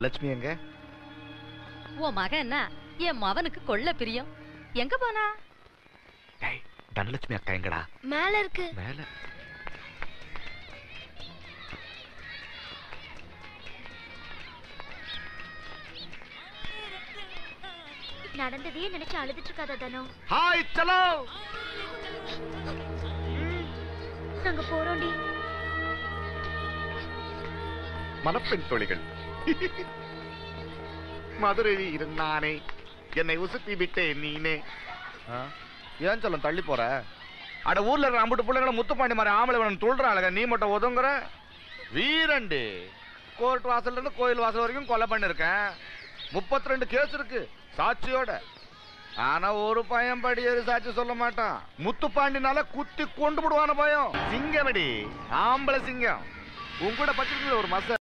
லட்சுமி எங்க உன் மகன் என்ன என் மவனுக்கு கொள்ள பிரியம் எங்க போனா டேய் தனலட்சுமி அக்கா எங்கடா மேல இருக்கு மேல நடந்ததையே நினைச்சு அழுதுட்டு இருக்காத தனோ ஹாய் சலோ நாங்க போறோம்டி மணப்பெண் தோழிகள் மதுரையில் இருந்தானே என்னை உசுப்பி விட்டேன் நீனே ஏன் சொல்ல தள்ளி போற அட ஊர்ல இருக்கிற அம்புட்டு பிள்ளைங்கள முத்துப்பாண்டி மாதிரி ஆம்பளை வேணும் துள்றாளுங்க நீ மட்டும் ஒதுங்குற வீரண்டு கோர்ட் வாசல்ல இருந்து கோயில் வாசல் வரைக்கும் கொலை பண்ணிருக்கேன் முப்பத்தி ரெண்டு கேஸ் இருக்கு சாட்சியோட ஆனா ஒரு பையன் படியேறு சாட்சி சொல்ல மாட்டான் முத்துப்பாண்டினால குத்தி கொண்டு விடுவான பயம் சிங்கமடி ஆம்பளை சிங்கம் உன் கூட பச்சிருக்கீங்க ஒரு மச